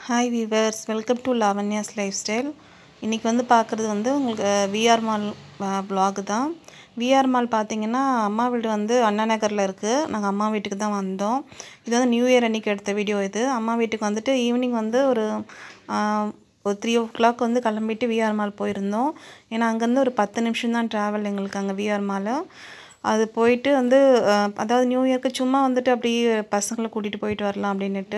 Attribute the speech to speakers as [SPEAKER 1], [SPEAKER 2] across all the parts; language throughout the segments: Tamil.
[SPEAKER 1] hi viewers welcome to Lavanya's lifestyle இன்றைக்கி வந்து பார்க்குறது வந்து உங்களுக்கு விஆர் மால் vlog தான் விஆர் மால் பார்த்தீங்கன்னா அம்மா வீடு வந்து அண்ணா நகரில் இருக்குது நாங்கள் அம்மா வீட்டுக்கு தான் வந்தோம் இது வந்து நியூ இயர் அன்றைக்கி எடுத்த வீடியோ இது அம்மா வீட்டுக்கு வந்துட்டு ஈவினிங் வந்து ஒரு ஆஹ், ஒரு த்ரீ ஓ கிளாக் வந்து கிளம்பிட்டு விஆர் மால் போயிருந்தோம் ஏன்னா அங்கேருந்து ஒரு பத்து நிமிஷம் தான் ட்ராவல் எங்களுக்கு அங்கே விஆர் மால் அது போயிட்டு வந்து ஆஹ், அதாவது நியூ இயர்க்கு சும்மா வந்துட்டு அப்படியே பசங்களை கூட்டிகிட்டு போயிட்டு வரலாம் அப்படின்னுட்டு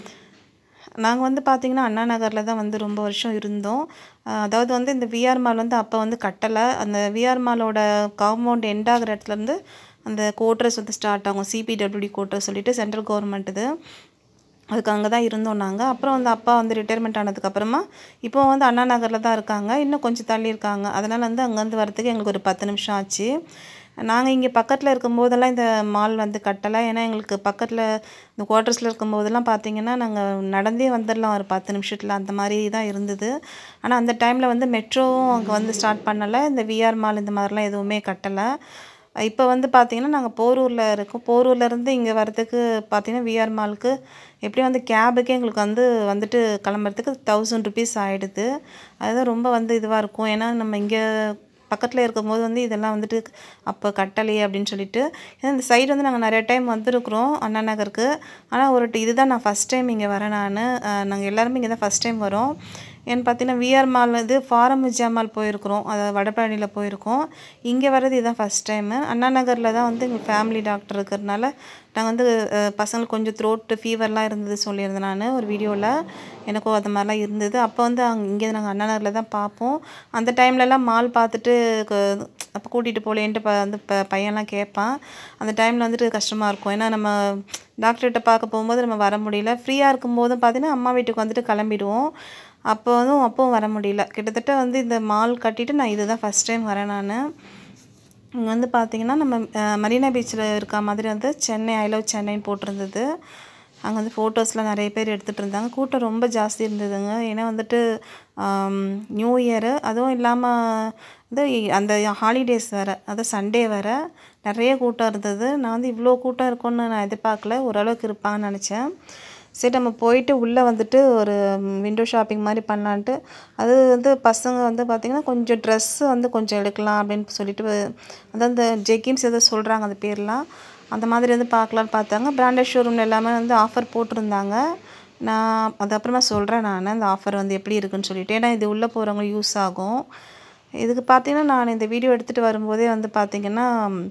[SPEAKER 1] நாங்கள் வந்து பார்த்திங்கன்னா அண்ணா நகரில் தான் வந்து ரொம்ப வருஷம் இருந்தோம் அஹ் அதாவது வந்து இந்த விஆர் மால் வந்து அப்போ வந்து கட்டலை அந்த விஆர் மாலோட காம்பவுண்ட் எண்ட் ஆகிற இடத்துலேருந்து அந்த கோட்ரஸ் வந்து ஸ்டார்ட் ஆகும் சிபிடபிள்யூடி கோட்ரஸ் சொல்லிட்டு சென்ட்ரல் கவர்மெண்ட் இது அதுக்கு அங்கே தான் இருந்தோம் நாங்கள் அப்புறம் வந்து அப்பா வந்து ரிட்டையர்மெண்ட் ஆனதுக்கப்புறமா இப்போ வந்து அண்ணா நகரில் தான் இருக்காங்க இன்னும் கொஞ்சம் தள்ளி இருக்காங்க அதனால் வந்து அங்கேருந்து வரதுக்கு எங்களுக்கு ஒரு பத்து நிமிஷம் ஆச்சு நாங்கள் இங்கே பக்கத்தில் இருக்கும்போதெல்லாம் இந்த மால் வந்து கட்டலை ஏன்னா எங்களுக்கு பக்கத்தில் இந்த குவார்ட்டர்ஸில் இருக்கும்போதெல்லாம் பார்த்தீங்கன்னா நாங்கள் நடந்தே வந்துடலாம் ஒரு பத்து நிமிஷத்தில் அந்த மாதிரி தான் இருந்தது ஆனால் அந்த டைமில் வந்து மெட்ரோவும் அங்கே வந்து ஸ்டார்ட் பண்ணலை இந்த விஆர் மால் இந்த மாதிரிலாம் எதுவுமே கட்டலை இப்போ வந்து பார்த்தீங்கன்னா நாங்கள் போரூரில் இருக்கோம் போரூர்லேருந்து இங்கே வரதுக்கு பார்த்தீங்கன்னா விஆர் மாலுக்கு எப்படியும் வந்து கேபுக்கே எங்களுக்கு வந்து வந்துட்டு கிளம்புறதுக்கு தௌசண்ட் ருபீஸ் ஆகிடுது அதுதான் ரொம்ப வந்து இதுவாக இருக்கும் ஏன்னா நம்ம இங்கே பக்கத்தில் இருக்கும்போது வந்து இதெல்லாம் வந்துட்டு அப்போ கட்டலையே அப்படின்னு சொல்லிட்டு ஏன்னா இந்த சைடு வந்து நாங்கள் நிறைய டைம் வந்திருக்கிறோம் அண்ணா நகருக்கு ஆனால் ஒரு டி- இதுதான் நான் ஃபஸ்ட் டைம் இங்கே வரேன் நான் நாங்கள் எல்லாருமே இங்கே தான் ஃபஸ்ட் டைம் வரோம் ஏன்னு பார்த்தீங்கன்னா விஆர் மால் இது ஃபாரம் விஜயா மால் போயிருக்கிறோம் அதாவது வடபழனியில் போயிருக்கோம் இங்கே வர்றது இதுதான் ஃபஸ்ட் டைமு அண்ணா நகரில் தான் வந்து எங்கள் ஃபேமிலி டாக்டர் இருக்கிறதுனால நாங்கள் வந்து அஹ், பசங்களுக்கு கொஞ்சம் த்ரோட்டு ஃபீவர்லாம் இருந்தது சொல்லியிருந்தேன் நான் ஒரு வீடியோவில் எனக்கும் அது மாதிரிலாம் இருந்தது அப்போ வந்து அங்கே இங்கே நாங்கள் அண்ணா நகரில் தான் பார்ப்போம் அந்த டைம்லலாம் மால் பார்த்துட்டு க- அப்போ கூட்டிகிட்டு போகலேன்ட்டு ப வந்து ப பையன்லாம் கேட்பான் அந்த டைமில் வந்துட்டு கஷ்டமாக இருக்கும் ஏன்னா நம்ம டாக்டர்கிட்ட பார்க்க போகும்போது நம்ம வர முடியல ஃப்ரீயாக இருக்கும்போதும் பார்த்தீங்கன்னா அம்மா வீட்டுக்கு வந்துட்டு கிளம்பிடுவோம் அப்போ வந்து அப்பவும் வர முடியல கிட்டத்தட்ட வந்து இந்த மால் கட்டிட்டு நான் இதுதான் ஃபஸ்ட் டைம் வரேன் நான் இங்கே வந்து பார்த்தீங்கன்னா நம்ம அஹ், மரீனா பீச்சில் இருக்க மாதிரி வந்து சென்னை ஐ லவ் சென்னைன்னு போட்டிருந்தது அங்கே வந்து ஃபோட்டோஸ்லாம் நிறைய பேர் எடுத்துகிட்டு இருந்தாங்க கூட்டம் ரொம்ப ஜாஸ்தி இருந்ததுங்க ஏன்னா வந்துட்டு நியூ இயரு அதுவும் இல்லாமல் வந்து அந்த ஹாலிடேஸ் வேறு அதாவது சண்டே வேறு நிறைய கூட்டம் இருந்தது நான் வந்து இவ்வளோ கூட்டம் இருக்கும்னு நான் எதிர்பார்க்கல ஓரளவுக்கு இருப்பாங்கன்னு நினச்சேன் சரி நம்ம போயிட்டு உள்ளே வந்துட்டு ஒரு விண்டோ ஷாப்பிங் மாதிரி பண்ணலான்ட்டு அது வந்து பசங்க வந்து பார்த்திங்கன்னா கொஞ்சம் ட்ரெஸ்ஸு வந்து கொஞ்சம் எடுக்கலாம் அப்படின்னு சொல்லிட்டு அதான் இந்த ஜெக்கிம்ஸ் ஏதோ சொல்கிறாங்க அந்த பேர்லாம் அந்த மாதிரி வந்து பார்க்கலான்னு பார்த்தாங்க பிராண்டட் ஷோரூமில் எல்லாமே வந்து ஆஃபர் போட்டிருந்தாங்க நான் அது அப்புறமா சொல்கிறேன் நான் அந்த ஆஃபர் வந்து எப்படி இருக்குன்னு சொல்லிட்டு ஏன்னா இது உள்ளே போகிறவங்க யூஸ் ஆகும் இதுக்கு பார்த்தீங்கன்னா நான் இந்த வீடியோ எடுத்துகிட்டு வரும்போதே வந்து பார்த்திங்கன்னா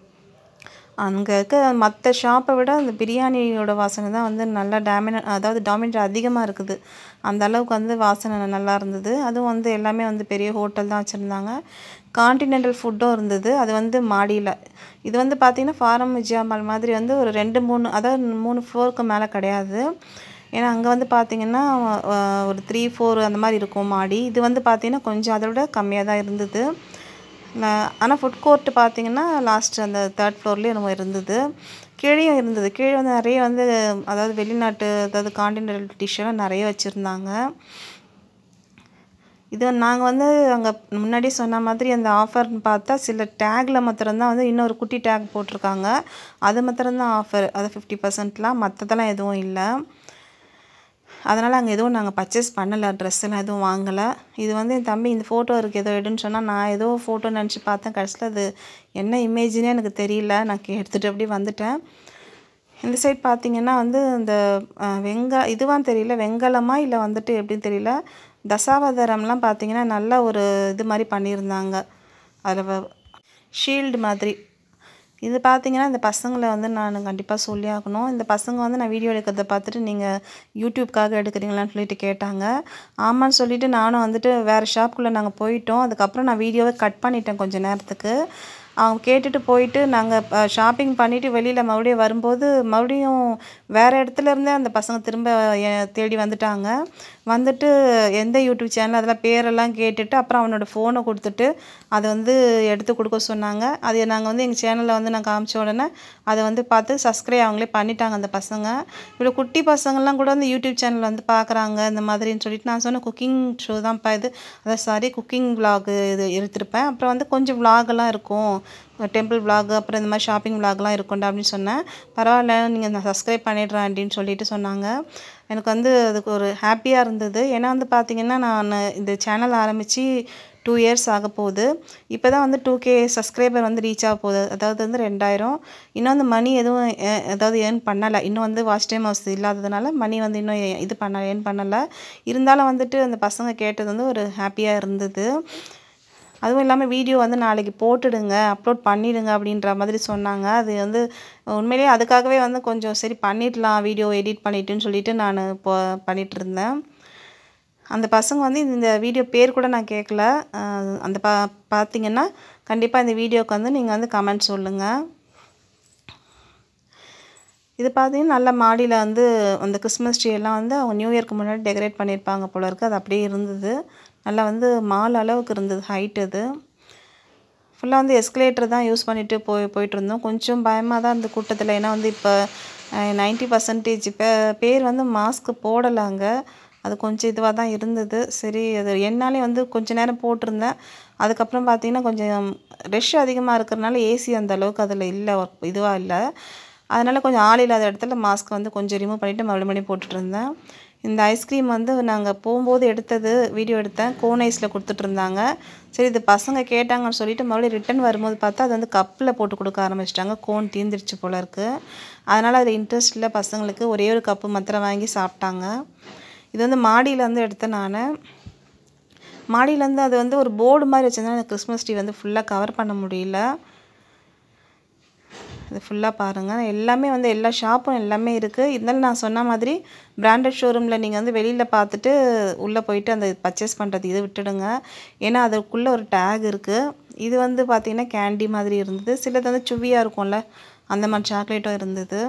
[SPEAKER 1] அங்கே இருக்க மற்ற ஷாப்பை விட அந்த பிரியாணியோட வாசனை தான் வந்து நல்லா டேமின அதாவது டாமினேட் அதிகமாக இருக்குது அந்த அளவுக்கு வந்து வாசனை நல்லா இருந்தது அதுவும் வந்து எல்லாமே வந்து பெரிய ஹோட்டல் தான் வச்சுருந்தாங்க காண்டினென்டல் ஃபுட்டும் இருந்தது அது வந்து மாடியில் இது வந்து பார்த்திங்கன்னா ஃபாரம் விஜயா மால் மாதிரி வந்து ஒரு ரெண்டு மூணு அதாவது மூணு ஃப்ளோருக்கு மேலே கிடையாது ஏன்னா அங்கே வந்து பார்த்திங்கன்னா அஹ், ஒரு த்ரீ ஃபோர் அந்த மாதிரி இருக்கும் மாடி இது வந்து பார்த்திங்கன்னா கொஞ்சம் அதை விட கம்மியாக தான் இருந்தது ஆனால் ஃபுட் கோர்ட்டு பார்த்தீங்கன்னா லாஸ்ட் அந்த தேர்ட் ஃப்ளோர்லேயே நம்ம இருந்தது கீழேயும் இருந்தது கீழே வந்து நிறைய வந்து அதாவது வெளிநாட்டு அதாவது காண்டினென்டல் டிஷ்ஷெல்லாம் நிறைய வச்சுருந்தாங்க இது நாங்கள் வந்து அங்கே முன்னாடி சொன்ன மாதிரி அந்த ஆஃபர்னு பார்த்தா சில டேக்கில் மாத்திரம்தான் வந்து இன்னொரு குட்டி டேக் போட்டிருக்காங்க அது மாத்திரம்தான் ஆஃபர் அது ஃபிஃப்டி பர்சன்ட்லாம் மற்றதெல்லாம் எதுவும் இல்லை அதனால் அங்கே எதுவும் நாங்கள் பர்ச்சேஸ் பண்ணலை ட்ரெஸ் எல்லாம் எதுவும் வாங்கலை இது வந்து என் தம்பி இந்த ஃபோட்டோ இருக்குது ஏதோ எடுன்னு சொன்னால் நான் ஏதோ ஃபோட்டோ நினச்சி பார்த்தேன் கடைசியில் அது என்ன இமேஜ்னே எனக்கு தெரியல நான் கே- எடுத்துகிட்டு அப்படியே வந்துட்டேன் இந்த சைட் பார்த்தீங்கன்னா வந்து இந்த அஹ், வெங்க இதுவான்னு தெரியல வெங்கலமா இல்லை வந்துட்டு எப்படின்னு தெரியல தசாவதாரம்லாம் பார்த்தீங்கன்னா நல்ல ஒரு இது மாதிரி பண்ணியிருந்தாங்க அதில் ஷீல்டு மாதிரி இது பார்த்தீங்கன்னா இந்த பசங்களை வந்து நான் கண்டிப்பாக சொல்லி ஆகணும் இந்த பசங்க வந்து நான் வீடியோ எடுக்கிறத பார்த்துட்டு நீங்கள் யூடியூப்காக எடுக்கிறீங்களான்னு சொல்லிட்டு கேட்டாங்க ஆமான்னு சொல்லிட்டு நானும் வந்துட்டு வேறு ஷாப்புக்குள்ளே நாங்கள் போயிட்டோம் அதுக்கப்புறம் நான் வீடியோவை கட் பண்ணிட்டேன் கொஞ்ச நேரத்துக்கு அவங்க கேட்டுட்டு போயிட்டு நாங்கள் ஷாப்பிங் பண்ணிவிட்டு வெளியில் மறுபடியும் வரும்போது மறுபடியும் வேறு இடத்துல இருந்தே அந்த பசங்க திரும்ப எ- தேடி வந்துட்டாங்க வந்துட்டு எந்த யூடியூப் சேனல் அதெல்லாம் பேரெல்லாம் கேட்டுட்டு அப்புறம் அவனோட ஃபோனை கொடுத்துட்டு அதை வந்து எடுத்து கொடுக்க சொன்னாங்க அது நாங்கள் வந்து எங்கள் சேனலில் வந்து நான் காமிச்ச உடனே அதை வந்து பார்த்து சப்ஸ்கிரைப் அவங்களே பண்ணிட்டாங்க அந்த பசங்க இவ்வளோ குட்டி பசங்கள்லாம் கூட வந்து யூடியூப் சேனல் வந்து பார்க்குறாங்க இந்த மாதிரின்னு சொல்லிட்டு நான் சொன்னேன் குக்கிங் ஷோ தான்ப்பா இது அதான் சாரி குக்கிங் vlog இது எடுத்திருப்பேன் அப்புறம் வந்து கொஞ்சம் vlog எல்லாம் இருக்கும் டெம்பிள் vlog அப்புறம் இந்த மாதிரி ஷாப்பிங் vlogலாம் இருக்கும்டா அப்படின்னு சொன்னேன் பரவாயில்ல நீங்கள் நான் சப்ஸ்கிரைப் பண்ணிடுறேன் அப்படின்னு சொல்லிட்டு சொன்னாங்க எனக்கு வந்து அதுக்கு ஒரு ஹாப்பியாக இருந்தது ஏன்னா வந்து பார்த்திங்கன்னா நான் இந்த சேனல் ஆரம்பித்து டூ இயர்ஸ் ஆக போகுது இப்போ தான் வந்து டூ கே சப்ஸ்கிரைபர் வந்து ரீச் ஆக போகுது அதாவது வந்து ரெண்டாயிரம் இன்னும் வந்து மணி எதுவும் அஹ், அதாவது ஏர்ன் பண்ணலை இன்னும் வந்து வாட்ச் டைம் ஹவுஸ் இல்லாததுனால மணி வந்து இன்னும் ஏ- இது பண்ண ஏர்ன் பண்ணலை இருந்தாலும் வந்துட்டு அந்த பசங்க கேட்டது வந்து ஒரு ஹாப்பியாக இருந்தது அதுவும் இல்லாமல் வீடியோ வந்து நாளைக்கு போட்டுடுங்க அப்லோட் பண்ணிடுங்க அப்படின்ற மாதிரி சொன்னாங்க அது வந்து உண்மையிலேயே அதுக்காகவே வந்து கொஞ்சம் சரி பண்ணிடலாம் வீடியோ எடிட் பண்ணிட்டுன்னு சொல்லிட்டு நான் இப்போ பண்ணிட்டு இருந்தேன் அந்த பசங்க வந்து இந்த வீடியோ பேர் கூட நான் கேட்கல அஹ் அந்த பா பார்த்தீங்கன்னா கண்டிப்பாக இந்த வீடியோக்கு வந்து நீங்கள் வந்து கமெண்ட் சொல்லுங்கள் இது பார்த்தீங்கன்னா நல்ல மாடியில் வந்து அந்த கிறிஸ்மஸ் ட்ரீ எல்லாம் வந்து அவங்க நியூ இயர்க்கு முன்னாடி டெக்கரேட் பண்ணியிருப்பாங்க போல இருக்குது அது அப்படியே இருந்தது நல்லா வந்து மால் அளவுக்கு இருந்தது ஹைட் அது ஃபுல்லாக வந்து எஸ்கலேட்டர் தான் யூஸ் பண்ணிட்டு போய் போயிட்டு இருந்தோம் கொஞ்சம் பயமாக தான் இருந்த கூட்டத்தில் ஏன்னா வந்து இப்போ நைன்ட்டி பர்சன்டேஜ் பே பேர் வந்து மாஸ்க் போடலாங்க அது கொஞ்சம் இதுவாக தான் இருந்தது சரி அது என்னாலே வந்து கொஞ்ச நேரம் போட்டிருந்தேன் அதுக்கப்புறம் பார்த்தீங்கன்னா கொஞ்சம் ரஷ் அதிகமாக இருக்கிறனால ஏசி அந்த அளவுக்கு அதில் இல்லை இதுவாக இல்லை அதனால் கொஞ்சம் ஆள் இல்லாத இடத்துல மாஸ்க் வந்து கொஞ்சம் ரிமூவ் பண்ணிவிட்டு மறுபடியும் மறுபடியும் போட்டுட்டு இருந்தேன் இந்த ஐஸ்கிரீம் வந்து நாங்கள் போகும்போது எடுத்தது வீடியோ எடுத்தேன் கோன் ஐஸில் கொடுத்துட்டு இருந்தாங்க சரி இது பசங்க கேட்டாங்கன்னு சொல்லிட்டு மறுபடியும் ரிட்டன் வரும்போது பார்த்தா அது வந்து கப்பில் போட்டு கொடுக்க ஆரம்பிச்சிட்டாங்க கோன் தீந்துருச்சு போல இருக்குது அதனால் அது இன்ட்ரெஸ்ட் இல்லை பசங்களுக்கு ஒரே ஒரு கப்பு மாத்திரம் வாங்கி சாப்பிட்டாங்க இது வந்து மாடியிலேருந்து எடுத்தேன் நான் மாடியிலேருந்து அது வந்து ஒரு போர்டு மாதிரி வச்சிருந்தா கிறிஸ்மஸ் ட்ரீ வந்து ஃபுல்லாக கவர் பண்ண முடியல இது ஃபுல்லாக பாருங்கள் எல்லாமே வந்து எல்லா ஷாப்பும் எல்லாமே இருக்குது இருந்தாலும் நான் சொன்ன மாதிரி பிராண்டட் ஷோரூமில் நீங்கள் வந்து வெளியில் பார்த்துட்டு உள்ளே போயிட்டு அந்த பர்ச்சேஸ் பண்ணுறது இது விட்டுடுங்க ஏன்னா அதுக்குள்ளே ஒரு டேக் இருக்குது இது வந்து பார்த்திங்கன்னா கேண்டி மாதிரி இருந்தது சிலது வந்து சுவியாக இருக்கும்ல அந்த மாதிரி சாக்லேட்டும் இருந்தது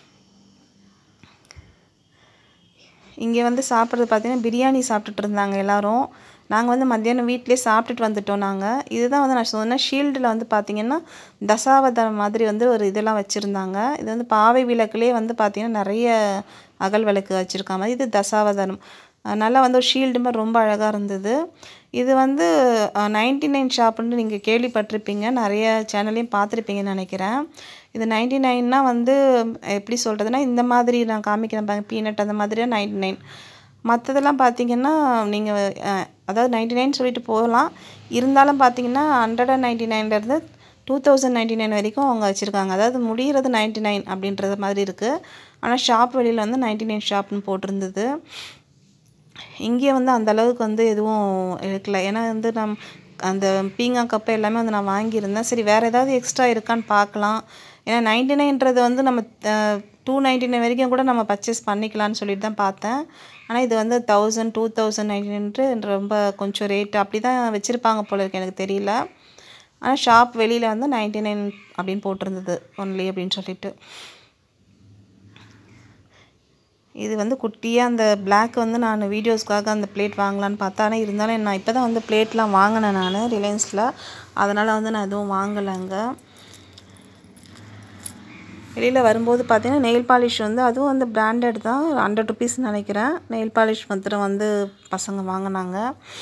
[SPEAKER 1] இங்கே வந்து சாப்பிட்றது பார்த்தீங்கன்னா பிரியாணி சாப்பிட்டுட்டு இருந்தாங்க எல்லாரும் நாங்கள் வந்து மத்தியானம் வீட்டிலே சாப்பிட்டுட்டு வந்துட்டோம் நாங்கள் இதுதான் வந்து நான் சொன்னேன் ஷீல்டில் வந்து பார்த்தீங்கன்னா தசாவதாரம் மாதிரி வந்து ஒரு இதெல்லாம் வச்சுருந்தாங்க இது வந்து பாவை விளக்குலேயே வந்து பார்த்தீங்கன்னா நிறைய அகல் விளக்கு வச்சுருக்க மாதிரி இது தசாவதாரம் அஹ் நல்லா வந்து ஒரு ஷீல்டு மாதிரி ரொம்ப அழகாக இருந்தது இது வந்து நைன்டி நைன் ஷாப்புன்னு நீங்கள் கேள்விப்பட்டிருப்பீங்க நிறைய சேனல்லையும் பார்த்துருப்பீங்கன்னு நினைக்கிறேன் இது நைன்டி நைன்னா வந்து எப்படி சொல்கிறதுனா இந்த மாதிரி நான் காமிக்கிறேன் பாருங்க பீனட் அந்த மாதிரியாக நைன்டி நைன் மற்றதெல்லாம் பார்த்தீங்கன்னா நீங்கள் அதாவது நைன்டி நைன் சொல்லிட்டு போகலாம் இருந்தாலும் பார்த்தீங்கன்னா ஹண்ட்ரட் அண்ட் நைன்டி நைன்லேருந்து டூ தௌசண்ட் நைன்டி நைன் வரைக்கும் அவங்க வச்சுருக்காங்க அதாவது முடிகிறது நைன்டி நைன் அப்படின்றது மாதிரி இருக்குது ஆனால் ஷாப் வெளியில் வந்து நைன்டி நைன் ஷாப்னு போட்டிருந்தது இங்கே வந்து அந்த அளவுக்கு வந்து எதுவும் இருக்கல ஏன்னா வந்து நம் அந்த பீங்கா கப்பு எல்லாமே வந்து நான் வாங்கியிருந்தேன் சரி வேறு ஏதாவது எக்ஸ்ட்ரா இருக்கான்னு பார்க்கலாம் ஏன்னா நைன்டி நைன்றது வந்து நம்ம டூ நைன்டி நைன் வரைக்கும் கூட நம்ம பர்ச்சேஸ் பண்ணிக்கலாம்னு சொல்லிட்டு தான் பார்த்தேன் ஆனால் இது வந்து தௌசண்ட் டூ தௌசண்ட் நைன்டி ரொம்ப கொஞ்சம் ரேட் அப்படி தான் வச்சுருப்பாங்க போல இருக்கு எனக்கு தெரியல ஆனால் ஷாப் வெளியில் வந்து நைன்டி நைன் அப்படின்னு போட்டிருந்தது ஒன்லி அப்படின்னு சொல்லிட்டு இது வந்து குட்டியாக அந்த பிளாக் வந்து நான் வீடியோஸ்க்காக அந்த பிளேட் வாங்கலான்னு பார்த்தா ஆனால் இருந்தாலும் நான் இப்போ தான் வந்து பிளேட்லாம் வாங்கினேன் நான் ரிலையன்ஸில் அதனால் வந்து நான் எதுவும் வாங்கலைங்க வெளியில் வரும்போது பார்த்தீங்கன்னா நெயில் பாலிஷ் வந்து அதுவும் வந்து பிராண்டட் தான் ஹண்ட்ரட் ருபீஸ் நினைக்கிறேன் நெயில் பாலிஷ் மாத்திரம் வந்து பசங்க வாங்கினாங்க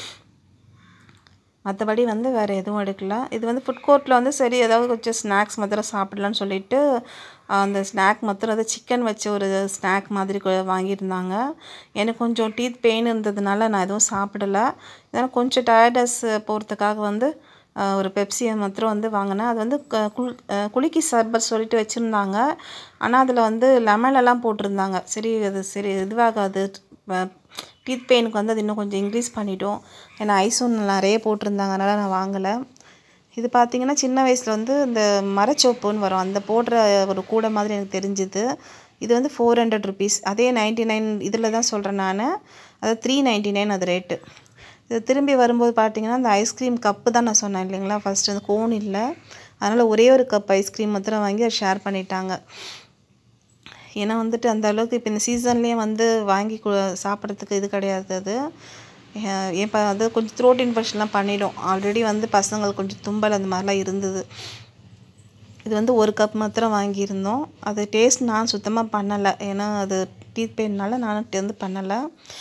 [SPEAKER 1] மற்றபடி வந்து வேறு எதுவும் எடுக்கல இது வந்து ஃபுட் கோர்ட்டில் வந்து சரி ஏதாவது கொஞ்சம் ஸ்நாக்ஸ் மாத்திரம் சாப்பிடலான்னு சொல்லிட்டு அந்த ஸ்நாக் மாத்திரம் அது சிக்கன் வச்ச ஒரு ஸ்நாக் மாதிரி கொ- வாங்கியிருந்தாங்க எனக்கு கொஞ்சம் டீத் பெயின் இருந்ததுனால நான் எதுவும் சாப்பிடலை இதனால் கொஞ்சம் டயர்டஸ் போகிறதுக்காக வந்து ஆஹ், ஒரு பெப்சியை மாத்திரம் வந்து வாங்கினேன் அது வந்து க- குள் ஆஹ், குலுக்கி சர்பத் சொல்லிட்டு வச்சுருந்தாங்க ஆனால் அதில் வந்து லெமன் எல்லாம் போட்டிருந்தாங்க சரி அது சரி இதுவாகாது டீத் பெயினுக்கு வந்து அது இன்னும் கொஞ்சம் இன்க்ரீஸ் பண்ணிட்டோம் ஏன்னா ஐஸும் நிறைய போட்டிருந்தாங்க அதனால் நான் வாங்கலை இது பார்த்தீங்கன்னா சின்ன வயசில் வந்து இந்த மரச்சோப்புன்னு வரும் அந்த போடுற ஒரு கூடை மாதிரி எனக்கு தெரிஞ்சுது இது வந்து ஃபோர் ஹண்ட்ரட் ருபீஸ் அதே நைன்ட்டி நைன் இதில் தான் சொல்கிறேன் நான் அது த்ரீ நைன்ட்டி நைன் அது ரேட்டு இது திரும்பி வரும்போது பார்த்தீங்கன்னா அந்த ஐஸ்கிரீம் கப்பு தான் நான் சொன்னேன் இல்லைங்களா ஃபஸ்ட்டு அந்த கோன் இல்லை அதனால் ஒரே ஒரு கப் ஐஸ்கிரீம் மாத்திரம் வாங்கி அதை ஷேர் பண்ணிட்டாங்க ஏன்னா வந்துட்டு அந்த அளவுக்கு இப்போ இந்த சீசன்லேயே வந்து வாங்கி கு சாப்பிட்றதுக்கு இது கிடையாது அது இப்போ அது கொஞ்சம் த்ரோட் இன்ஃபெக்ஷன்லாம் பண்ணிடும் ஆல்ரெடி வந்து பசங்களுக்கு கொஞ்சம் தும்பல் அந்த மாதிரிலாம் இருந்தது இது வந்து ஒரு கப் மாத்திரம் வாங்கியிருந்தோம் அது டேஸ்ட் நான் சுத்தமாக பண்ணலை ஏன்னா அது டீத் பெயின்னால நான் வந்து பண்ணலை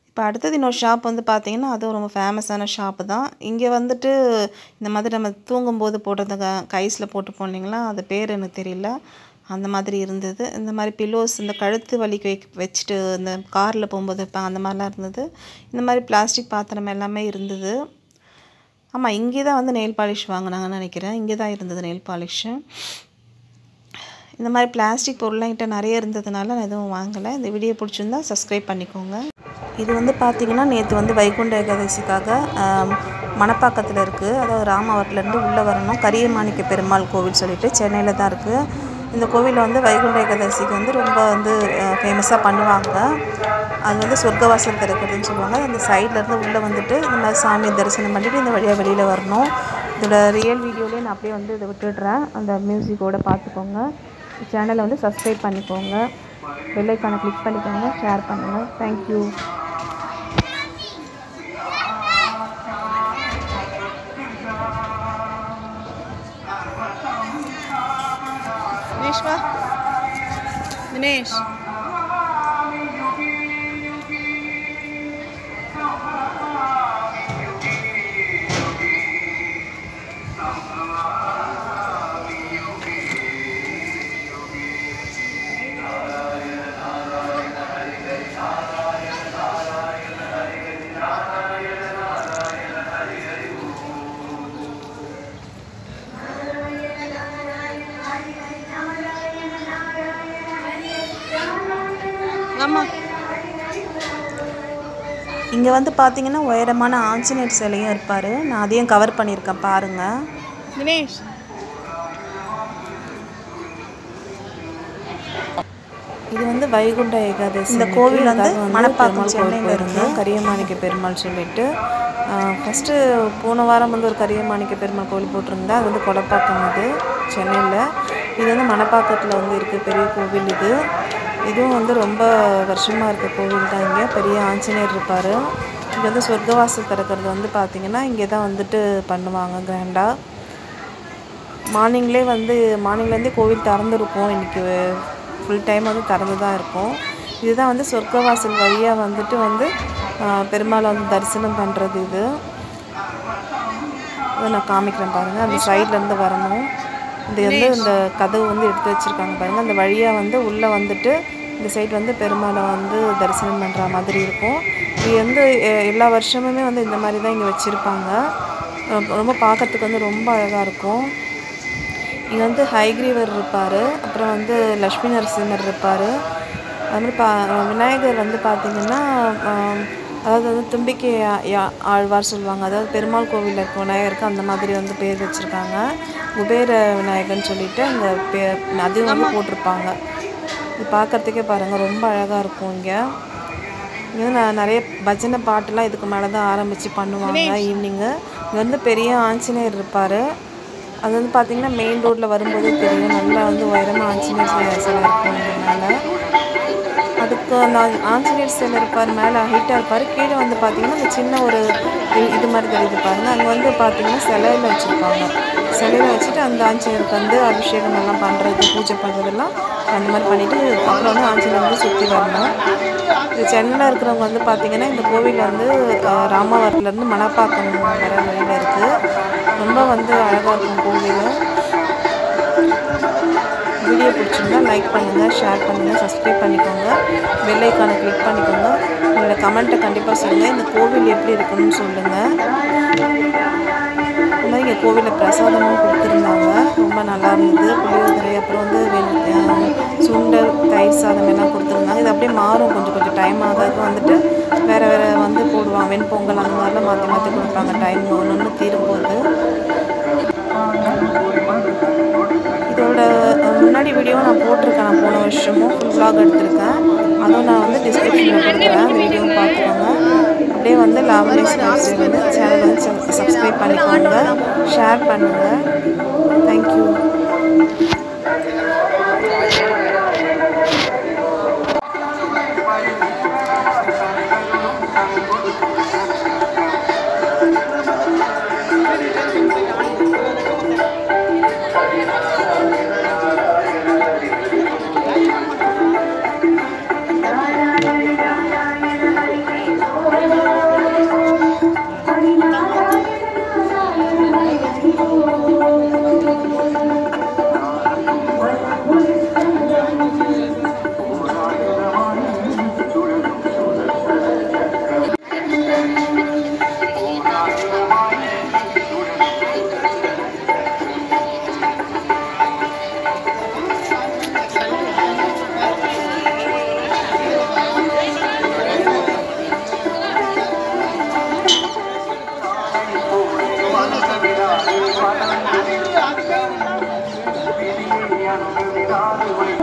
[SPEAKER 1] இப்போ அடுத்தது இன்னொரு ஷாப் வந்து பார்த்தீங்கன்னா அதுவும் ரொம்ப ஃபேமஸான ஷாப்பு தான் இங்கே வந்துட்டு இந்த மாதிரி நம்ம தூங்கும்போது போடுறது கைஸில் போட்டு போனீங்களா அது பேர் எனக்கு தெரியல அந்த மாதிரி இருந்தது இந்த மாதிரி பில்லோஸ் இந்த கழுத்து வலிக்கு வை வச்சுட்டு இந்த காரில் போகும்போது வைப்பாங்க அந்த மாதிரிலாம் இருந்தது இந்த மாதிரி பிளாஸ்டிக் பாத்திரம் எல்லாமே இருந்தது ஆமாம் இங்கே தான் வந்து நெயில் பாலிஷ் வாங்கினாங்கன்னு நினைக்கிறேன் இங்கே தான் இருந்தது நெயில் பாலிஷு இந்த மாதிரி பிளாஸ்டிக் பொருள்லாம் என்கிட்ட நிறைய இருந்ததுனால நான் எதுவும் வாங்கலை இந்த வீடியோ பிடிச்சிருந்தா சப்ஸ்கிரைப் பண்ணிக்கோங்க இது வந்து பார்த்திங்கன்னா நேற்று வந்து வைகுண்ட ஏகாதசிக்காக ஆம், மணப்பாக்கத்தில் இருக்குது அதாவது ராமாவரத்துலேருந்து உள்ளே வரணும் கரியமாணிக்க பெருமாள் கோவில் சொல்லிட்டு சென்னையில் தான் இருக்குது இந்த கோவிலில் வந்து வைகுண்ட ஏகாதசிக்கு வந்து ரொம்ப வந்து ஃபேமஸாக பண்ணுவாங்க அது வந்து சொர்க்கவாசல் திறக்கிறதுன்னு சொல்லுவாங்க அந்த சைட்லேருந்து உள்ளே வந்துட்டு இந்த மாதிரி சாமியை தரிசனம் பண்ணிவிட்டு இந்த வழியாக வெளியில் வரணும் இதோட ரியல் வீடியோலேயே நான் அப்படியே வந்து இதை விட்டுடுறேன் அந்த மியூசிக்கோட பார்த்துக்கோங்க சேனலை வந்து சப்ஸ்கிரைப் பண்ணிக்கோங்க பெல்லைக்கான கிளிக் பண்ணிக்கோங்க ஷேர் பண்ணுங்கள் தேங்க்யூ தினேஷ் வா தினேஷ் ஆமாம் இங்கே வந்து பார்த்தீங்கன்னா உயரமான ஆஞ்சநேயர் சிலையும் இருப்பார் நான் அதையும் கவர் பண்ணியிருக்கேன் பாருங்கள் தினேஷ் இது வந்து வைகுண்ட ஏகாதசி இந்த கோவில் வந்து மணப்பாக்கம் சென்னையில் இருந்து கரியமாணிக்க பெருமாள் சொல்லிட்டு ஃபஸ்ட்டு போன வாரம் வந்து ஒரு கரியமாணிக்க பெருமாள் கோவில் போட்டிருந்தேன் அது வந்து கொடப்பாக்கம் இது சென்னையில் இது வந்து மணப்பாக்கத்தில் வந்து இருக்குது பெரிய கோவில் இது இதுவும் வந்து ரொம்ப வருஷமாக இருக்க கோவில் தான் இங்கே பெரிய ஆஞ்சநேயர் இருப்பார் இங்கே வந்து சொர்க்கவாசல் திறக்கிறது வந்து பார்த்திங்கன்னா இங்கே தான் வந்துட்டு பண்ணுவாங்க கிராண்டாக மார்னிங்லேயே வந்து மார்னிங்லேருந்தே கோவில் திறந்துருக்கும் இன்றைக்கி ஃபுல் டைம் வந்து திறந்து தான் இருக்கும் இதுதான் வந்து சொர்க்கவாசல் வழியாக வந்துட்டு வந்து ஆஹ், பெருமாளை வந்து தரிசனம் பண்ணுறது இது அதை நான் காமிக்கிறேன் பாருங்கள் அந்த சைட்லேருந்து வரணும் இது வந்து இந்த கதவு வந்து எடுத்து வச்சுருக்காங்க பாருங்கள் அந்த வழியாக வந்து உள்ளே வந்துட்டு இந்த சைடு வந்து பெருமாளை வந்து தரிசனம் பண்ணுற மாதிரி இருக்கும் இது வந்து எ- எல்லா வருஷமுமே வந்து இந்த மாதிரி தான் இங்கே வச்சுருப்பாங்க ரொம்ப பார்க்கறதுக்கு வந்து ரொம்ப அழகாக இருக்கும் இங்கே வந்து ஹைகிரீவர் இருப்பார் அப்புறம் வந்து லக்ஷ்மி நரசிம்மர் இருப்பார் அது மாதிரி பா விநாயகர் வந்து பார்த்திங்கன்னா ஆம், அதாவது வந்து தும்பிக்கை யா- யா- ஆழ்வார் சொல்லுவாங்க அதாவது பெருமாள் கோவிலில் இருக்க விநாயகருக்கு அந்த மாதிரி வந்து பேர் வச்சுருக்காங்க குபேர விநாயகர்னு சொல்லிட்டு அந்த பே அது வந்து போட்டிருப்பாங்க இது பார்க்கறதுக்கே பாருங்கள் ரொம்ப அழகாக இருக்கும் இங்கே இங்கே வந்து நான் நிறைய பஜனை பாட்டுலாம் இதுக்கு மேலே தான் ஆரம்பித்து பண்ணுவாங்க ஈவினிங்கு இங்கே வந்து பெரிய ஆஞ்சநேயர் இருப்பார் அது வந்து பார்த்திங்கன்னா மெயின் ரோட்டில் வரும்போதே தெரியும் நல்லா வந்து உயரமாக ஆஞ்சநேயர் சிலை சிலை இருக்கும் இங்கே மேலே அதுக்கு அந்த ஆ- ஆஞ்சநேயர் சிலை இருப்பார் மேலே ஹைட்டாக இருப்பார் கீழே வந்து பார்த்தீங்கன்னா அந்த சின்ன ஒரு இ- இது மாதிரி தெரியுது பாருங்க அங்கே வந்து பார்த்தீங்கன்னா சிலையில் வச்சுருப்பாங்க சிலையில் வச்சுட்டு அந்த ஆஞ்சநேயருக்கு வந்து அபிஷேகம் எல்லாம் பண்ணுறது பூஜை பண்ணுறதெல்லாம் அந்த மாதிரி பண்ணிவிட்டு அப்புறம் வந்து ஆஞ்சநேயர் வந்து சுற்றி வரணும் இது சென்னையில் இருக்கிறவங்க வந்து பார்த்தீங்கன்னா இந்த கோவில் வந்து அஹ், ராமாவரத்துலேருந்து மணப்பாக்கம் வர வழியில் இருக்குது ரொம்ப வந்து அழகாக இருக்கும் கோவில் வீடியோ பிடிச்சிருந்தா லைக் பண்ணுங்கள் ஷேர் பண்ணுங்கள் சப்ஸ்கிரைப் பண்ணிக்கோங்க பெல் ஐக்கானை கிளிக் பண்ணிக்கோங்க உங்களோட கமெண்ட்டை கண்டிப்பாக சொல்லுங்கள் இந்த கோவில் எப்படி இருக்குன்னு சொல்லுங்கள் இந்த மாதிரி இங்கே கோவிலில் பிரசாதமும் கொடுத்துருந்தாங்க ரொம்ப நல்லா இருந்தது புளியோதரை அப்புறம் வந்து வெண் அஹ் சுண்டல் தயிர் சாதம் எல்லாம் கொடுத்துருந்தாங்க இது அப்படியே மாறும் கொஞ்சம் கொஞ்சம் டைம் ஆக ஆக வந்துட்டு வேறு வேறு வந்து போடுவாங்க வெண்பொங்கல் அந்த மாதிரிலாம் மாற்றி மாற்றி கொடுப்பாங்க டைம் ஒன்று ஒன்று தீரும்போது இதோட அஹ், முன்னாடி வீடியோ நான் போட்டிருக்கேன் நான் போன வருஷமும் ஃபுல் vlog எடுத்திருக்கேன் அதுவும் நான் வந்து டிஸ்கிரிப்ஷனில் கொடுக்குறேன் அந்த வீடியோவும் பார்த்துக்கோங்க அப்படியே வந்து லாவணி ஸ்நாக்ஸ் வந்து சேனல் வந்து சப்ஸ்கிரைப் பண்ணிக்கோங்க ஷேர் பண்ணுங்கள் தேங்க்யூ
[SPEAKER 2] Thank காலை ஒளி